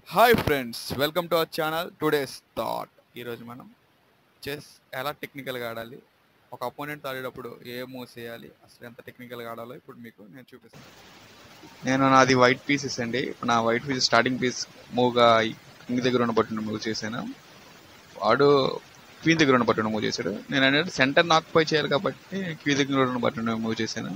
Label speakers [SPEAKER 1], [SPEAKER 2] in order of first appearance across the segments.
[SPEAKER 1] hi friends welcome to our channel today's thought ఈరోజు మనం chess ఎలా టెక్నికల్గా ఆడాలి ఒక అపోనెంట్ ఆడేటప్పుడు ఏ మూవ్ చేయాలి అసలు ఎంత టెక్నికల్గా ఆడాలో ఇప్పుడు మీకు నేను చూపిస్తాను నేను నాది వైట్ పీసెస్ అండి ఇప్పుడు నా వైట్ పీస్ స్టార్టింగ్ పీస్ మూవ్గా కింగ్ దగ్గర ఉన్న బట్టను మూవ్ చేశాను వాడు క్వీన్ దగ్గర ఉన్న బట్టను మూవ్ చేశాడు నేను అనేది సెంటర్ నాక్ పై చేయాలి కాబట్టి క్వీ దగ్గర ఉన్న బట్టను మూవ్ చేశాను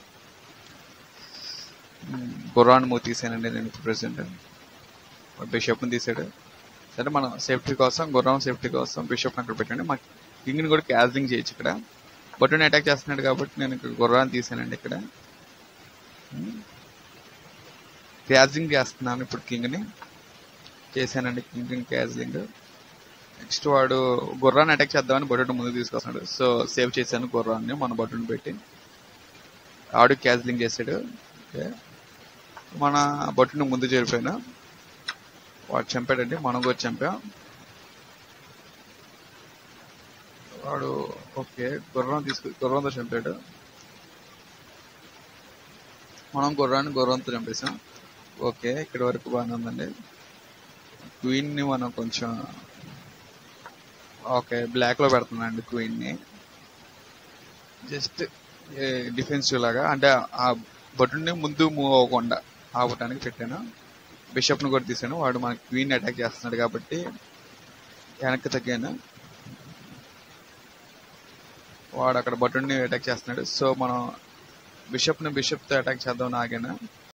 [SPEAKER 1] గుర్రాన్ని మూవ్ తీసానండి నేను ఇప్పుడు ప్రెసెంట్ బిషప్ని తీసాడు సరే మనం సేఫ్టీ కోసం గుర్రం సేఫ్టీ కోసం బిషప్ అక్కడ పెట్టండి మా కింగ్ని కూడా క్యాజ్లింగ్ చేయొచ్చు ఇక్కడ బొట్టుని అటాక్ చేస్తున్నాడు కాబట్టి నేను ఇక్కడ గుర్రాన్ని తీసానండి ఇక్కడ క్యాజ్లింగ్ చేస్తున్నాను ఇప్పుడు కింగ్ని చేశానండి కింగ్ క్యాజ్లింగ్ నెక్స్ట్ వాడు గుర్రాన్ని అటాక్ చేద్దామని బొట్టుని ముందు తీసుకొస్తున్నాడు సో సేవ్ చేశాను గుర్రాన్ని మన బొట్టుని పెట్టి ఆడు క్యాజ్లింగ్ చేశాడు ఓకే మన బొట్టుని ముందు చేరిపోయినా వాడు చంపాడండి మనం కూడా చంపాం వాడు ఓకే గుర్రం తీసుకు గుర్రంతో చంపాడు మనం గుర్రాన్ని గుర్రంతో చంపేసాం ఓకే ఇక్కడి వరకు బాగానే ఉందండి క్వీన్ని మనం కొంచెం ఓకే బ్లాక్లో పెడుతున్నాండి క్వీన్ని జస్ట్ డిఫెన్సివ్ లాగా అంటే ఆ బటుని ముందు మూవ్ అవ్వకుండా ఆపటానికి పెట్టాను బిషప్ను కూడా తీసాను వాడు మన క్వీన్ అటాక్ చేస్తున్నాడు కాబట్టి వెనక్కి తగ్గాను వాడు అక్కడ బటుని అటాక్ చేస్తున్నాడు సో మనం బిషప్ని బిషప్తో అటాక్ చేద్దామని ఆగాను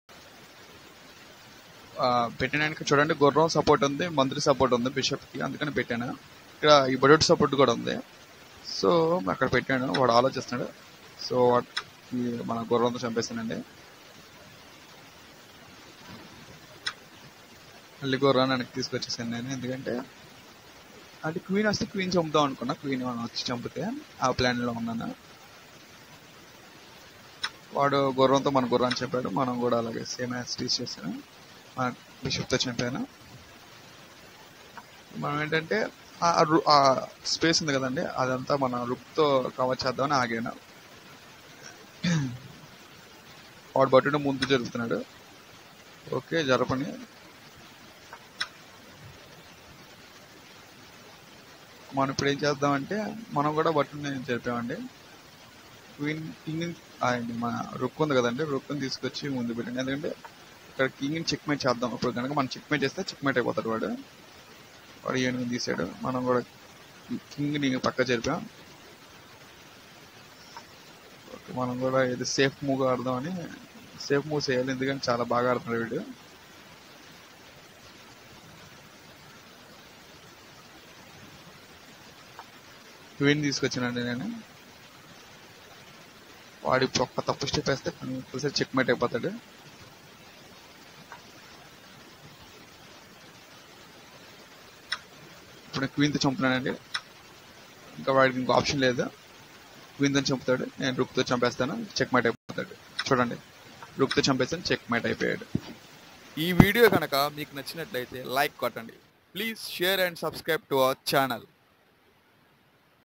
[SPEAKER 1] పెట్టడానికి చూడండి గుర్రం సపోర్ట్ ఉంది మంత్రి సపోర్ట్ ఉంది బిషప్కి అందుకని పెట్టాను ఇక్కడ ఈ బడోట్ సపోర్ట్ కూడా ఉంది సో అక్కడ పెట్టాను వాడు ఆలోచిస్తున్నాడు సో మన గుర్రంతో చంపేస్తానండి మళ్ళీ గుర్రాన్ని వెనక్కి తీసుకొచ్చేసాను నేను ఎందుకంటే అంటే క్వీన్ వస్తే క్వీన్ చంపుదాం అనుకున్నా క్వీన్ మనం వచ్చి చంపితే ఆ ప్లాన్లో ఉన్నాను వాడు గుర్రంతో మన గుర్రాన్ని చంపాడు మనం కూడా అలాగే సేమ్ యాజ్ టీస్ చేసాను మన బిషప్తో చంపాను మనం ఏంటంటే ఆ స్పేస్ ఉంది కదండి అదంతా మన రుక్తో కవర్ చేద్దామని ఆగాను వాడు బట్టుడు ముందు జరుగుతున్నాడు ఓకే జరపని మనం ఇప్పుడు ఏం చేద్దామంటే మనం కూడా బట్టుని జరిపామండి క్వీన్ కింగ్ మన రుక్ ఉంది కదండి రుక్ని తీసుకొచ్చి ముందు పెట్టండి ఎందుకంటే ఇక్కడ కింగ్ని చెక్ మేట్ చేద్దాం ఇప్పుడు కనుక మనం చెక్ మేట్ చేస్తే చెక్ మేట్ అయిపోతాడు వాడు వాడు ఏనుగుని తీసాడు మనం కూడా కింగ్ని పక్క జరిపాం మనం కూడా ఏదో సేఫ్ మూవ్ ఆడదామని సేఫ్ మూవ్ చేయాలి ఎందుకంటే చాలా బాగా ఆడుతున్నాడు వీడు క్వీన్ తీసుకొచ్చానండి నేను వాడి ఒక్క తప్పు స్టెప్ వేస్తే కంపల్సరీ చెక్ మేట్ అయిపోతాడు ఇప్పుడు క్వీన్తో చంపుతున్నానండి ఇంకా వాడికి ఇంకో ఆప్షన్ లేదు క్వీన్తో చంపుతాడు నేను రుక్తో చంపేస్తాను చెక్ మేట్ అయిపోతాడు చూడండి రుక్తో చంపేస్తాను చెక్ మేట్ అయిపోయాడు ఈ వీడియో కనుక మీకు నచ్చినట్లయితే లైక్ కొట్టండి please share and subscribe to our channel